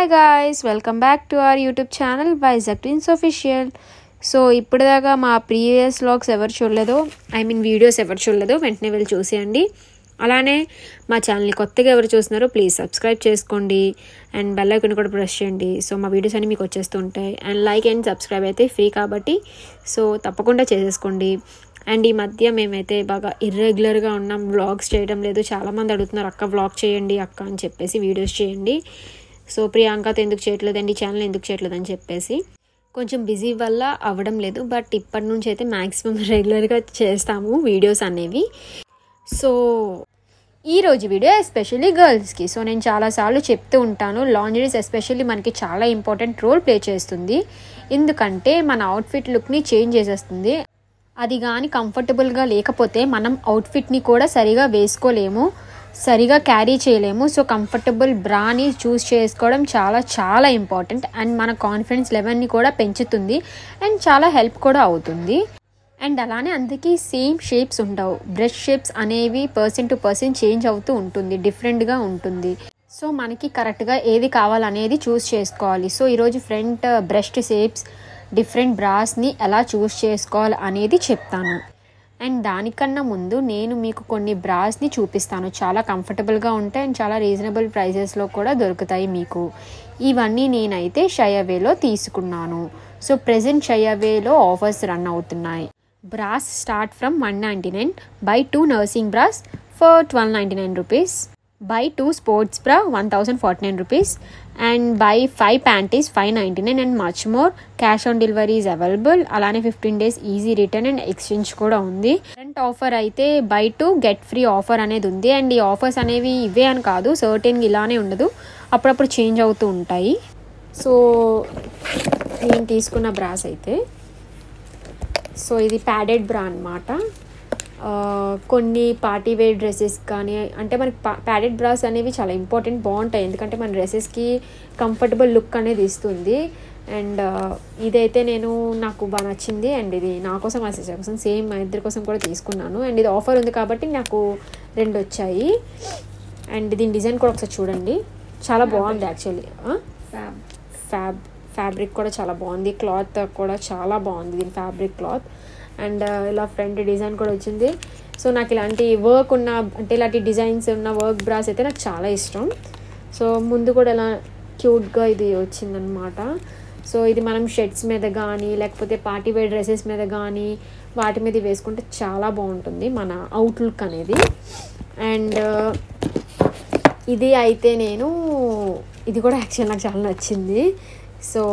hi guys welcome back to our YouTube channel Vizag twins official so ఇప్పటిదాకా మా previous vlogs ఎవరు చూడలేదో I mean videos ఎవరు చూడలేదో వెంటనే వెళ్ళి చూసేయండి అలానే మా ఛానల్ని కొత్తగా ఎవరు చూస్తున్నారో ప్లీజ్ సబ్స్క్రైబ్ చేసుకోండి అండ్ బెల్ ఐకన్ కూడా ప్రెస్ చేయండి సో మా వీడియోస్ అన్ని మీకు వచ్చేస్తూ ఉంటాయి అండ్ లైక్ అండ్ సబ్స్క్రైబ్ అయితే ఫ్రీ కాబట్టి సో తప్పకుండా చేసేసుకోండి అండ్ ఈ మధ్య మేమైతే బాగా ఇర్రెగ్యులర్గా ఉన్నాం వ్లాగ్స్ చేయడం లేదు చాలామంది అడుగుతున్నారు అక్క వ్లాగ్ చేయండి అక్క అని చెప్పేసి వీడియోస్ చేయండి సో ప్రియాంకతో ఎందుకు చేయట్లేదండి ఛానల్ ఎందుకు చేయట్లేదు అని చెప్పేసి కొంచెం బిజీ వల్ల అవ్వడం లేదు బట్ ఇప్పటి నుంచి అయితే మ్యాక్సిమం రెగ్యులర్గా చేస్తాము వీడియోస్ అనేవి సో ఈరోజు వీడియో ఎస్పెషల్లీ గర్ల్స్కి సో నేను చాలాసార్లు చెప్తూ ఉంటాను లాంజరీస్ ఎస్పెషల్లీ మనకి చాలా ఇంపార్టెంట్ రోల్ ప్లే చేస్తుంది ఎందుకంటే మన అవుట్ఫిట్ లుక్ని చేంజ్ చేసేస్తుంది అది కానీ కంఫర్టబుల్గా లేకపోతే మనం అవుట్ఫిట్ని కూడా సరిగా వేసుకోలేము సరిగా క్యారీ చేయలేము సో కంఫర్టబుల్ బ్రాని చూస్ చేసుకోవడం చాలా చాలా ఇంపార్టెంట్ అండ్ మన కాన్ఫిడెన్స్ లెవెల్ని కూడా పెంచుతుంది అండ్ చాలా హెల్ప్ కూడా అవుతుంది అండ్ అలానే అందుకే సేమ్ షేప్స్ ఉండవు బ్రష్ షేప్స్ అనేవి పర్సన్ టు పర్సన్ చేంజ్ అవుతూ ఉంటుంది డిఫరెంట్గా ఉంటుంది సో మనకి కరెక్ట్గా ఏది కావాలనేది చూస్ చేసుకోవాలి సో ఈరోజు ఫ్రంట్ బ్రష్ షేప్స్ డిఫరెంట్ బ్రాస్ని ఎలా చూస్ చేసుకోవాలి అనేది చెప్తాను అండ్ దానికన్నా ముందు నేను మీకు కొన్ని బ్రాస్ని చూపిస్తాను చాలా కంఫర్టబుల్గా ఉంటాయి అండ్ చాలా రీజనబుల్ ప్రైజెస్లో కూడా దొరుకుతాయి మీకు ఇవన్నీ నేనైతే షయవేలో తీసుకున్నాను సో ప్రజెంట్ షయవేలో ఆఫర్స్ రన్ అవుతున్నాయి bras start from one ninety nine buy two nursing bras for twelve ninety nine rupees buy two sports bra one thousand forty nine rupees and buy five panties five ninety nine and much more cash on delivery is available అలానే fifteen days easy return and exchange కూడా ఉంది current offer అయితే buy two get free offer అనేది ఉంది and ఈ offers అనేవి ఇవే అని కాదు సర్టెన్ ఇలానే ఉండదు అప్పుడప్పుడు చేంజ్ అవుతూ ఉంటాయి సో నేను తీసుకున్న బ్రాస్ అయితే సో ఇది ప్యాడెడ్ బ్రా అనమాట కొన్ని పార్టీ వేర్ డ్రెస్సెస్ కానీ అంటే మనకి ప్యాడెడ్ బ్రాస్ అనేవి చాలా ఇంపార్టెంట్ బాగుంటాయి ఎందుకంటే మన డ్రెస్సెస్కి కంఫర్టబుల్ లుక్ అనేది ఇస్తుంది అండ్ ఇదైతే నేను నాకు బాగా నచ్చింది అండ్ ఇది నా కోసం మా సిస్టర్ కోసం సేమ్ మా ఇద్దరి కోసం కూడా తీసుకున్నాను అండ్ ఇది ఆఫర్ ఉంది కాబట్టి నాకు రెండు వచ్చాయి అండ్ దీని డిజైన్ కూడా ఒకసారి చూడండి చాలా బాగుంది యాక్చువల్లీ ఫ్యాబ్ ఫ్యాబ్రిక్ కూడా చాలా బాగుంది క్లాత్ కూడా చాలా బాగుంది దీని ఫ్యాబ్రిక్ క్లాత్ అండ్ ఇలా ఫ్రంట్ డిజైన్ కూడా వచ్చింది సో నాకు ఇలాంటి వర్క్ ఉన్న అంటే ఇలాంటి డిజైన్స్ ఉన్న వర్క్ బ్రాస్ అయితే నాకు చాలా ఇష్టం సో ముందు కూడా ఇలా క్యూట్గా ఇది వచ్చిందనమాట సో ఇది మనం షర్ట్స్ మీద కానీ లేకపోతే పార్టీ వేర్ డ్రెస్సెస్ మీద కానీ వాటి మీద వేసుకుంటే చాలా బాగుంటుంది మన అవుట్లుక్ అనేది అండ్ ఇది అయితే నేను ఇది కూడా యాక్చువల్ నాకు చాలా నచ్చింది సో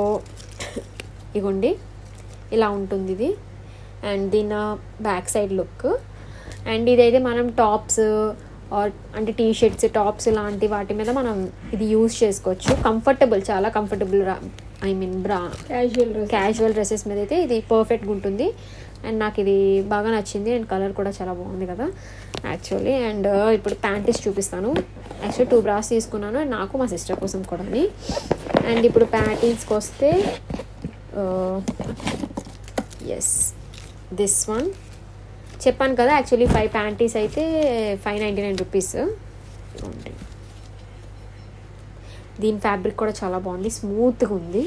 ఇగోండి ఇలా ఉంటుంది ఇది అండ్ దీని బ్యాక్ సైడ్ లుక్ అండ్ ఇదైతే మనం టాప్స్ ఆర్ అంటే టీ షర్ట్స్ టాప్స్ లాంటి వాటి మీద మనం ఇది యూస్ చేసుకోవచ్చు కంఫర్టబుల్ చాలా comfortable I mean bra casual casual dresses మీద అయితే ఇది పర్ఫెక్ట్గా ఉంటుంది అండ్ నాకు ఇది బాగా నచ్చింది అండ్ కలర్ కూడా చాలా బాగుంది కదా యాక్చువల్లీ అండ్ ఇప్పుడు ప్యాంటీస్ చూపిస్తాను యాక్చువల్లీ టూ బ్రాస్ తీసుకున్నాను అండ్ నాకు మా సిస్టర్ కోసం కూడా అండ్ ఇప్పుడు ప్యాంటీస్కి వస్తే ఎస్ దిస్ వన్ చెప్పాను కదా యాక్చువల్లీ ఫైవ్ ప్యాంటీస్ అయితే ఫైవ్ నైంటీ నైన్ రూపీస్ దీని ఫ్యాబ్రిక్ కూడా చాలా బాగుంది స్మూత్గా ఉంది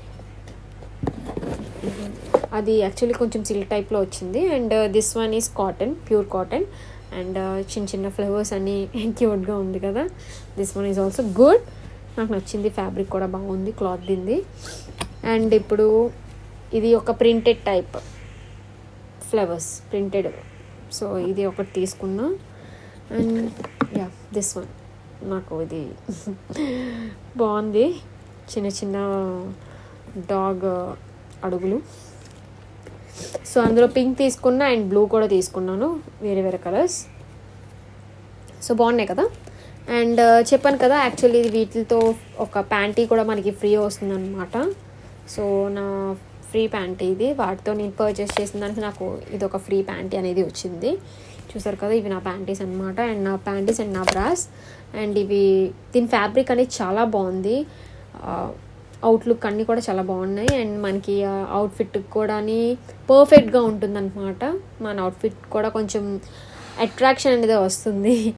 అది యాక్చువల్లీ కొంచెం సిల్క్ టైప్లో వచ్చింది and this one is cotton pure cotton and చిన్న చిన్న ఫ్లవర్స్ అన్నీ క్యూట్గా ఉంది కదా this one is also good నాకు నచ్చింది ఫ్యాబ్రిక్ కూడా బాగుంది క్లాత్ దింది అండ్ ఇప్పుడు ఇది ఒక printed type flowers printed so ఇది ఒకటి తీసుకున్నా అండ్ యా దిస్ వన్ నాకు ఇది బాగుంది చిన్న చిన్న డాగ్ అడుగులు సో అందులో పింక్ తీసుకున్నా అండ్ బ్లూ కూడా తీసుకున్నాను వేరే వేరే కలర్స్ సో బాగున్నాయి కదా అండ్ చెప్పాను కదా యాక్చువల్లీ వీటితో ఒక ప్యాంటీ కూడా మనకి ఫ్రీ వస్తుంది అనమాట సో నా ఫ్రీ ప్యాంటీ ఇది వాటితో నేను పర్చేస్ చేసిన దానికి నాకు ఇది ఒక ఫ్రీ ప్యాంటీ అనేది వచ్చింది చూసారు కదా ఇవి నా ప్యాంటీస్ అనమాట అండ్ నా ప్యాంటీస్ అండ్ నా బ్రాస్ అండ్ ఇవి దీని ఫ్యాబ్రిక్ అనేది చాలా బాగుంది అవుట్లుక్ అన్నీ కూడా చాలా బాగున్నాయి అండ్ మనకి అవుట్ఫిట్ కూడా పర్ఫెక్ట్గా ఉంటుందన్నమాట మన అవుట్ఫిట్ కూడా కొంచెం అట్రాక్షన్ అనేది వస్తుంది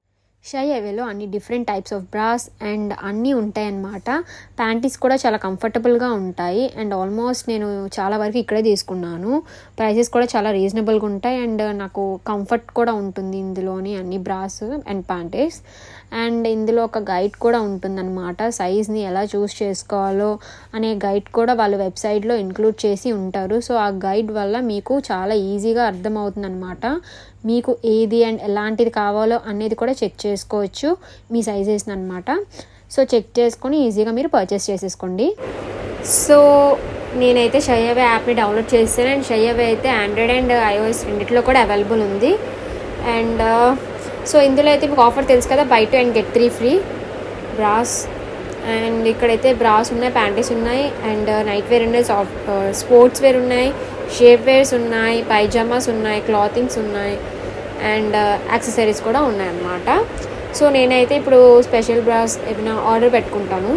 షై అవేలో అన్ని different types of bras and అన్నీ ఉంటాయన్నమాట ప్యాంటీస్ కూడా చాలా కంఫర్టబుల్గా ఉంటాయి అండ్ ఆల్మోస్ట్ నేను చాలా వరకు ఇక్కడే తీసుకున్నాను ప్రైసెస్ కూడా చాలా రీజనబుల్గా ఉంటాయి అండ్ నాకు కంఫర్ట్ కూడా ఉంటుంది ఇందులోని అన్ని బ్రాస్ అండ్ ప్యాంటీస్ అండ్ ఇందులో ఒక గైడ్ కూడా ఉంటుందన్నమాట సైజ్ని ఎలా చూస్ చేసుకోవాలో అనే గైడ్ కూడా వాళ్ళ వెబ్సైట్లో ఇంక్లూడ్ చేసి ఉంటారు సో ఆ గైడ్ వల్ల మీకు చాలా ఈజీగా అర్థమవుతుందన్నమాట మీకు ఏది అండ్ ఎలాంటిది కావాలో అనేది కూడా చెక్ చేసుకోవచ్చు మీ సైజెస్ని అనమాట సో చెక్ చేసుకొని ఈజీగా మీరు పర్చేస్ చేసేసుకోండి సో నేనైతే షయ్యవే యాప్ని డౌన్లోడ్ చేస్తాను అండ్ షయ్యవే అయితే ఆండ్రాయిడ్ అండ్ ఐఓఎస్ రెండిట్లో కూడా అవైలబుల్ ఉంది అండ్ సో ఇందులో అయితే మీకు ఆఫర్ తెలుసు కదా buy two and get three free bras and ఇక్కడైతే బ్రాస్ ఉన్నాయి ప్యాంటీస్ ఉన్నాయి అండ్ నైట్ వేర్ ఉన్నాయి సాఫ్ట్ స్పోర్ట్స్ వేర్ ఉన్నాయి షేప్ వేర్స్ ఉన్నాయి పైజామాస్ ఉన్నాయి క్లాతింగ్స్ ఉన్నాయి అండ్ యాక్సెసరీస్ కూడా ఉన్నాయి అన్నమాట సో నేనైతే ఇప్పుడు స్పెషల్ బ్రాస్ ఏమైనా ఆర్డర్ పెట్టుకుంటాను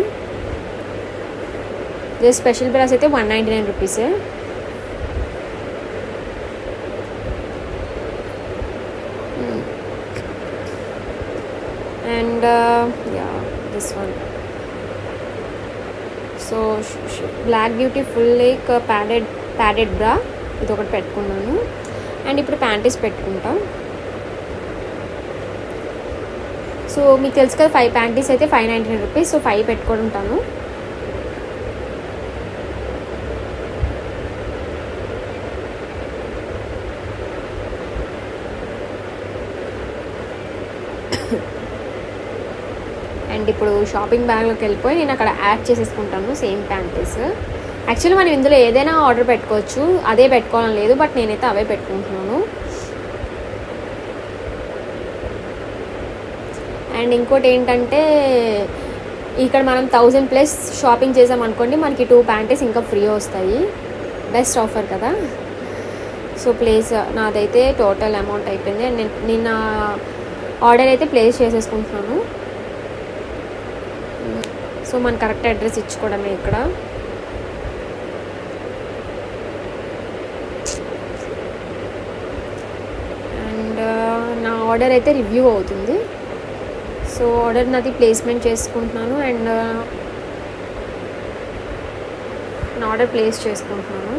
జస్ట్ స్పెషల్ బ్రాస్ అయితే one ninety nine rupees and yeah this one so black beautiful lace padded padded bra ఇది ఒకటి పెట్టుకున్నాను అండ్ ఇప్పుడు ప్యాంటీస్ పెట్టుకుంటా సో మీకు తెలుసు కదా ఫైవ్ ప్యాంటీస్ అయితే five ninety nine rupees so five పెట్టుకొని ఉంటాను అండ్ ఇప్పుడు షాపింగ్ బ్యాగ్లోకి వెళ్ళిపోయి నేను అక్కడ యాడ్ చేసేసుకుంటాను సేమ్ ప్యాంటీస్ యాక్చువల్లీ మనం ఇందులో ఏదైనా ఆర్డర్ పెట్టుకోవచ్చు అదే పెట్టుకోవాలని లేదు బట్ నేనైతే అవే పెట్టుకుంటున్నాను అండ్ ఇంకోటి ఏంటంటే ఇక్కడ మనం థౌజండ్ ప్లస్ షాపింగ్ చేసాం అనుకోండి మనకి టూ ప్యాంటీస్ ఇంకా ఫ్రీ వస్తాయి బెస్ట్ ఆఫర్ కదా సో ప్లేస్ నాదైతే టోటల్ అమౌంట్ అయిపోయింది అండ్ నేను నిన్న ఆర్డర్ అయితే ప్లేస్ చేసేసుకుంటున్నాను సో మన కరెక్ట్ అడ్రస్ ఇచ్చుకోవడమే ఇక్కడ అండ్ నా ఆర్డర్ అయితే రివ్యూ అవుతుంది సో ఆర్డర్ నాది ప్లేస్మెంట్ చేసుకుంటున్నాను అండ్ నా ఆర్డర్ ప్లేస్ చేసుకుంటున్నాను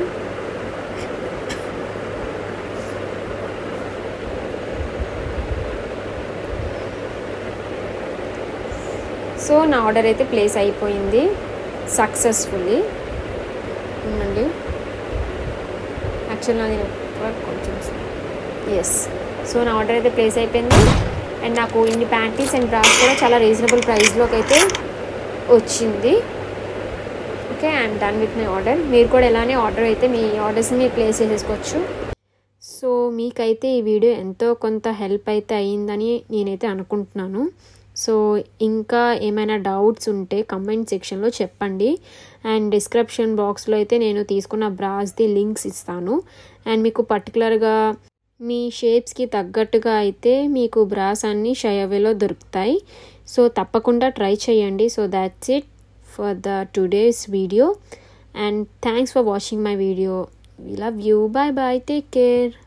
సో నా ఆర్డర్ అయితే ప్లేస్ అయిపోయింది సక్సెస్ఫుల్లీ ఉండండి యాక్చువల్ నాది నెట్వర్క్ కొంచెం ఎస్ సో నా ఆర్డర్ అయితే ప్లేస్ అయిపోయింది అండ్ నాకు ఇన్ని ప్యాంటీస్ అండ్ బ్రాస్ కూడా చాలా రీజనబుల్ ప్రైస్లోకి అయితే వచ్చింది okay I'm done with my order మీరు కూడా ఎలానే ఆర్డర్ అయితే మీ ఆర్డర్స్ని మీరు ప్లేస్ చేసేసుకోవచ్చు సో మీకైతే ఈ వీడియో ఎంతో కొంత హెల్ప్ అయితే అయ్యిందని నేనైతే అనుకుంటున్నాను సో ఇంకా ఏమైనా డౌట్స్ ఉంటే కమెంట్ సెక్షన్లో చెప్పండి అండ్ డిస్క్రిప్షన్ బాక్స్లో అయితే నేను తీసుకున్న బ్రాస్ది లింక్స్ ఇస్తాను అండ్ మీకు పర్టికులర్గా మీ షేప్స్కి తగ్గట్టుగా అయితే మీకు బ్రాస్ అన్ని షయవేలో దొరుకుతాయి సో తప్పకుండా ట్రై చేయండి so that's it for the today's video and thanks for watching my video we love you bye bye take care